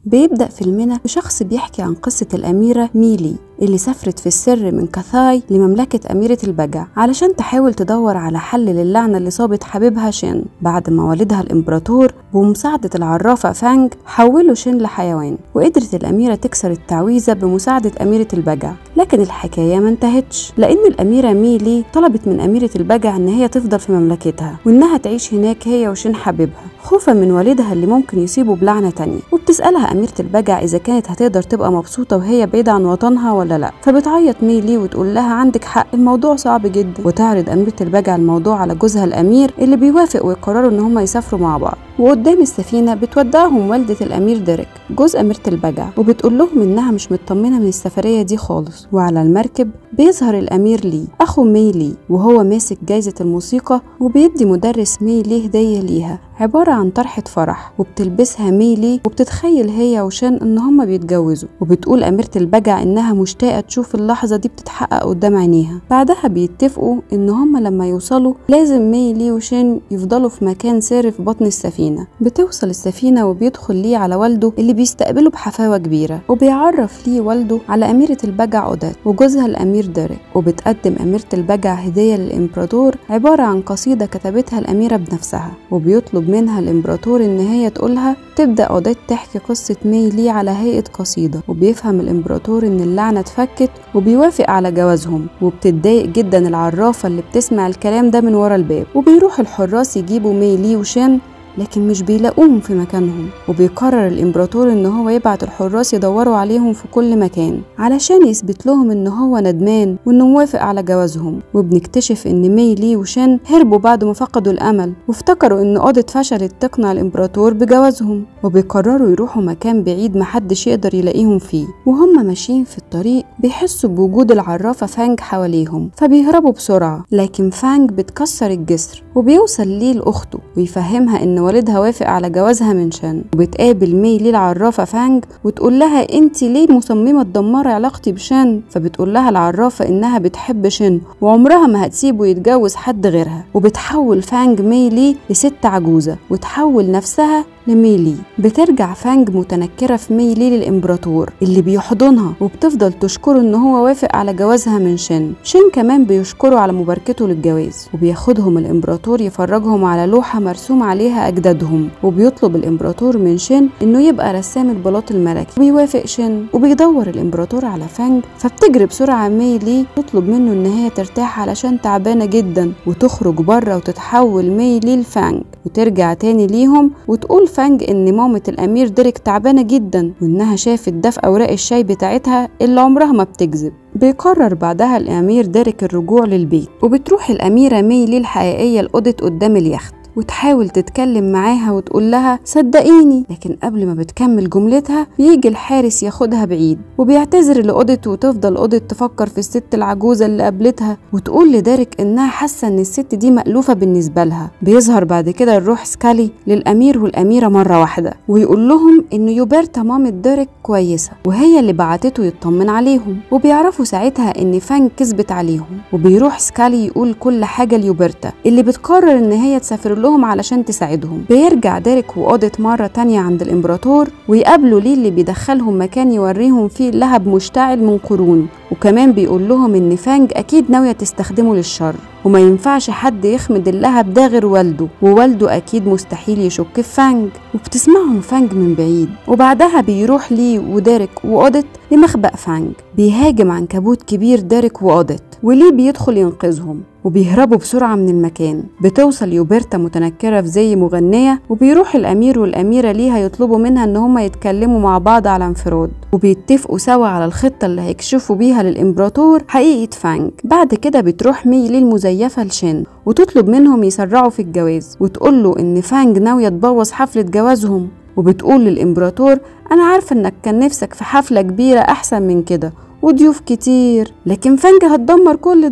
بيبدأ فيلمنا بشخص بيحكي عن قصة الأميرة ميلي اللي سافرت في السر من كاثاي لمملكة أميرة البجع علشان تحاول تدور على حل للعنة اللي صابت حبيبها شين بعد ما والدها الإمبراطور بمساعدة العرافة فانج حولوا شين لحيوان وقدرت الأميرة تكسر التعويذة بمساعدة أميرة البجع لكن الحكاية ما انتهتش لأن الأميرة ميلي طلبت من أميرة البجع إن هي تفضل في مملكتها وإنها تعيش هناك هي وشين حبيبها خوفا من والدها اللي ممكن يصيبه بلعنة تانية وبتسألها أميرة البجع إذا كانت هتقدر تبقى مبسوطة وهي بعيدة عن وطنها ولا لا فبتعيط ميلي وتقول لها عندك حق الموضوع صعب جدا وتعرض أميرة البجع الموضوع على جوزها الأمير اللي بيوافق ويقرروا إن هما يسافروا مع بعض وقدام السفينة بتودعهم والدة الأمير ديريك جوز أميرة البجع وبتقول لهم إنها مش مطمنة من السفرية دي خالص وعلى المركب بيظهر الأمير لي أخو مي لي وهو ماسك جايزة الموسيقى وبيدي مدرس مي لي هدية ليها عبارة عن طرحة فرح وبتلبسها ميلي وبتتخيل هي وشان إن هما بيتجوزوا وبتقول أميرة البجع إنها مشتاقة تشوف اللحظة دي بتتحقق قدام عينيها بعدها بيتفقوا إن هما لما يوصلوا لازم ميلي وشان يفضلوا في مكان سر في بطن السفينة بتوصل السفينة وبيدخل ليه على والده اللي بيستقبله بحفاوة كبيرة وبيعرف ليه والده على أميرة البجع أودات وجوزها الأمير ديريك وبتقدم أميرة البجع هدية للإمبراطور عبارة عن قصيدة كتبتها الأميرة بنفسها وبيطلب منها الإمبراطور إن هي تقولها تبدأ أوديت تحكي قصة مي لي على هيئة قصيدة وبيفهم الإمبراطور إن اللعنة اتفكت وبيوافق على جوازهم وبتتضايق جدا العرافة اللي بتسمع الكلام ده من ورا الباب وبيروح الحراس يجيبوا مي لي وشين لكن مش بيلاقوهم في مكانهم وبيقرر الامبراطور ان هو يبعت الحراس يدوروا عليهم في كل مكان علشان يثبت لهم ان هو ندمان وانه موافق على جوازهم وبنكتشف ان مي لي وشن هربوا بعد ما فقدوا الامل وافتكروا ان اودت فشلت تقنع الامبراطور بجوازهم وبيقرروا يروحوا مكان بعيد محدش يقدر يلاقيهم فيه وهم ماشيين في الطريق بيحسوا بوجود العرافة فانج حواليهم فبيهربوا بسرعة لكن فانج بتكسر الجسر وبيوصل ليه لأخته ويفهمها إن والدها وافق على جوازها من شان وبتقابل مي ليه العرافة فانج وتقول لها انت ليه مصممة تدمري علاقتي بشان فبتقول لها العرافة إنها بتحب شن وعمرها ما هتسيبه يتجوز حد غيرها وبتحول فانج مي ليه لست عجوزة وتحول نفسها لميلي بترجع فانج متنكرة في ميلي للإمبراطور اللي بيحضنها وبتفضل تشكره إن هو وافق على جوازها من شن شن كمان بيشكره على مباركته للجواز وبياخدهم الإمبراطور يفرجهم على لوحة مرسوم عليها أجدادهم وبيطلب الإمبراطور من شن إنه يبقى رسام البلاط الملكي وبيوافق شن وبيدور الإمبراطور على فانج فبتجري بسرعة ميلي تطلب منه إن هي ترتاح علشان تعبانة جدا وتخرج بره وتتحول ميلي لفانج وترجع تاني ليهم وتقول فانج ان مامة الامير ديريك تعبانة جدا وانها شافت ده في اوراق الشاي بتاعتها اللي عمرها ما بتكذب بيقرر بعدها الامير ديريك الرجوع للبيت وبتروح الاميرة ميلي الحقيقية لأوضة قدام اليخت وتحاول تتكلم معاها وتقول لها صدقيني لكن قبل ما بتكمل جملتها بيجي الحارس ياخدها بعيد وبيعتذر لأوضة وتفضل أوضة تفكر في الست العجوزة اللي قابلتها وتقول لدارك إنها حاسة إن الست دي مألوفة بالنسبة لها بيظهر بعد كده الروح سكالي للأمير والأميرة مرة واحدة ويقول لهم إن يوبرتا مامة دارك كويسة وهي اللي بعتته يطمن عليهم وبيعرفوا ساعتها إن فان كذبت عليهم وبيروح سكالي يقول كل حاجة ليوبرتا اللي بتقرر إن هي تسافر لهم علشان تساعدهم بيرجع ديريك وأودت مرة تانية عند الإمبراطور ويقابلوا ليه اللي بيدخلهم مكان يوريهم فيه لهب مشتعل من قرون وكمان بيقول لهم إن فانج أكيد ناوية تستخدمه للشر وما ينفعش حد يخمد اللهب ده غير والده ووالده أكيد مستحيل يشك في فانج وبتسمعهم فانج من بعيد وبعدها بيروح ليه وديريك وأودت لمخبأ فانج بيهاجم عنكبوت كبير ديريك وأودت وليه بيدخل ينقذهم وبيهربوا بسرعة من المكان بتوصل يوبرتا متنكرة في زي مغنية وبيروح الأمير والأميرة ليها يطلبوا منها إن هما يتكلموا مع بعض على انفراد وبيتفقوا سوا على الخطة اللي هيكشفوا بيها للإمبراطور حقيقة فانج بعد كده بتروح مي للمزيفة لشين وتطلب منهم يسرعوا في الجواز وتقول له إن فانج ناوية تبوظ حفلة جوازهم وبتقول للإمبراطور أنا عارفة إنك كان نفسك في حفلة كبيرة أحسن من كده وضيوف كتير لكن فانج هتدمر كل ده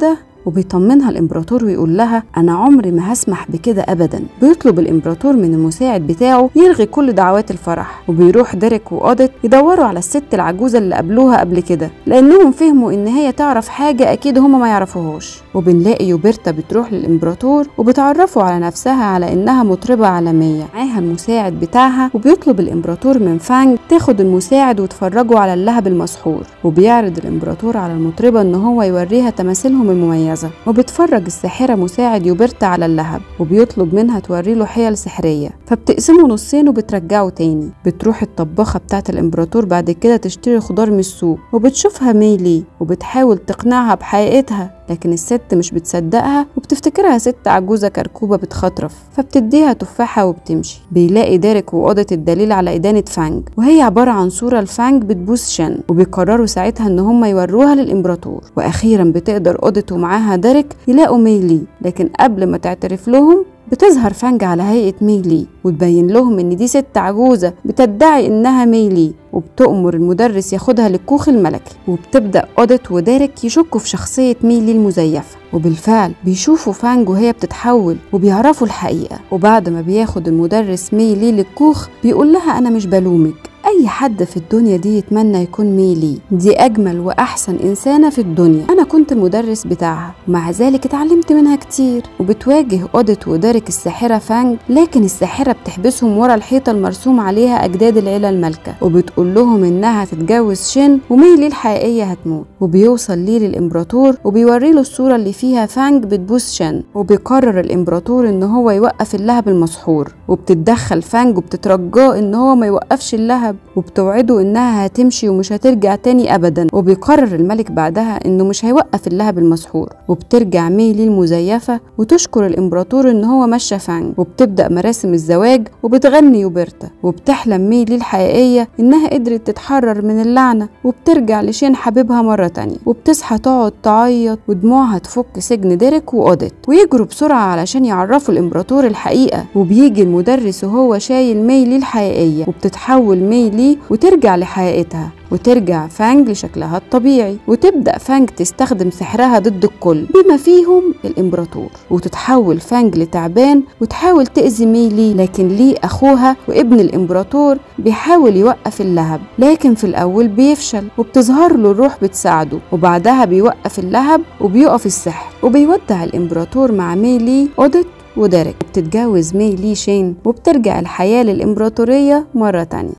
وبيطمنها الامبراطور ويقول لها انا عمري ما هسمح بكده ابدا بيطلب الامبراطور من المساعد بتاعه يلغي كل دعوات الفرح وبيروح ديريك واوديت يدوروا على الست العجوزه اللي قابلوها قبل كده لانهم فهموا ان هي تعرف حاجه اكيد هما ما يعرفوهاش وبنلاقي يوبرتا بتروح للامبراطور وبتعرفه على نفسها على انها مطربه عالميه معاها المساعد بتاعها وبيطلب الامبراطور من فانج تاخد المساعد وتفرجوا على اللهب المسحور وبيعرض الامبراطور على المطربه ان هو يوريها تماثيلهم المميزه وبتفرج الساحره مساعد يوبرتا على اللهب وبيطلب منها توري له حيل سحريه فبتقسمه نصين وبترجعه تاني بتروح الطباخه بتاعت الامبراطور بعد كده تشتري خضار من السوق وبتشوفها ميلي وبتحاول تقنعها بحقيقتها لكن الست مش بتصدقها وبتفتكرها ست عجوزة كركوبة بتخطرف فبتديها تفاحة وبتمشي بيلاقي ديريك وأوضة الدليل على إدانة فانج وهي عبارة عن صورة لفانج بتبوس شن وبيقرروا ساعتها إن هم يوروها للإمبراطور وأخيرا بتقدر أوضة ومعاها ديريك يلاقوا ميلي لكن قبل ما تعترف لهم بتظهر فانج على هيئة ميلي وتبين لهم إن دي ست عجوزة بتدعي إنها ميلي وبتأمر المدرس ياخدها للكوخ الملكي وبتبدأ أوديت وديريك يشكوا في شخصية ميلي المزيفة وبالفعل بيشوفوا فانج وهي بتتحول وبيعرفوا الحقيقة وبعد ما بياخد المدرس ميلي للكوخ بيقول لها أنا مش بلومك أي حد في الدنيا دي يتمنى يكون ميلي دي أجمل وأحسن إنسانة في الدنيا أنا كنت المدرس بتاعها ومع ذلك اتعلمت منها كتير وبتواجه أوديت وديريك الساحرة فانج لكن الساحرة بتحبسهم ورا الحيطة المرسوم عليها أجداد العيلة المالكة وبتقول لهم إنها هتتجوز شين وميلي الحقيقية هتموت وبيوصل ليه للإمبراطور وبيوري له الصورة اللي فيها فانج بتبوس شين وبيقرر الإمبراطور إن هو يوقف اللهب المسحور وبتتدخل فانج وبتترجاه إن هو ما يوقفش اللهب وبتوعده إنها هتمشي ومش هترجع تاني أبدا وبيقرر الملك بعدها إنه مش هيوقف اللهب المسحور وبترجع ميلي المزيفة وتشكر الإمبراطور إن هو مشى فانج وبتبدأ مراسم الزواج وبتغني يوبرتا وبتحلم ميلي الحقيقية إنها قدرت تتحرر من اللعنة وبترجع لشين حبيبها مرة تانية وبتصحى تقعد تعيط ودموعها تفك سجن ديريك وأوديت ويجروا بسرعة علشان يعرفوا الإمبراطور الحقيقة وبيجي المدرس وهو شايل ميلي الحقيقية وبتتحول ميلي وترجع لحقيقتها وترجع فانج لشكلها الطبيعي وتبدأ فانج تستخدم سحرها ضد الكل بما فيهم الإمبراطور وتتحول فانج لتعبان وتحاول تأذي ميلي لكن ليه أخوها وابن الإمبراطور بيحاول يوقف اللهب لكن في الأول بيفشل وبتظهر له الروح بتساعده وبعدها بيوقف اللهب وبيقف السحر وبيودع الإمبراطور مع ميلي أوديت وديريك وبتتجوز مي لي شين وبترجع الحياة للإمبراطورية مرة تانية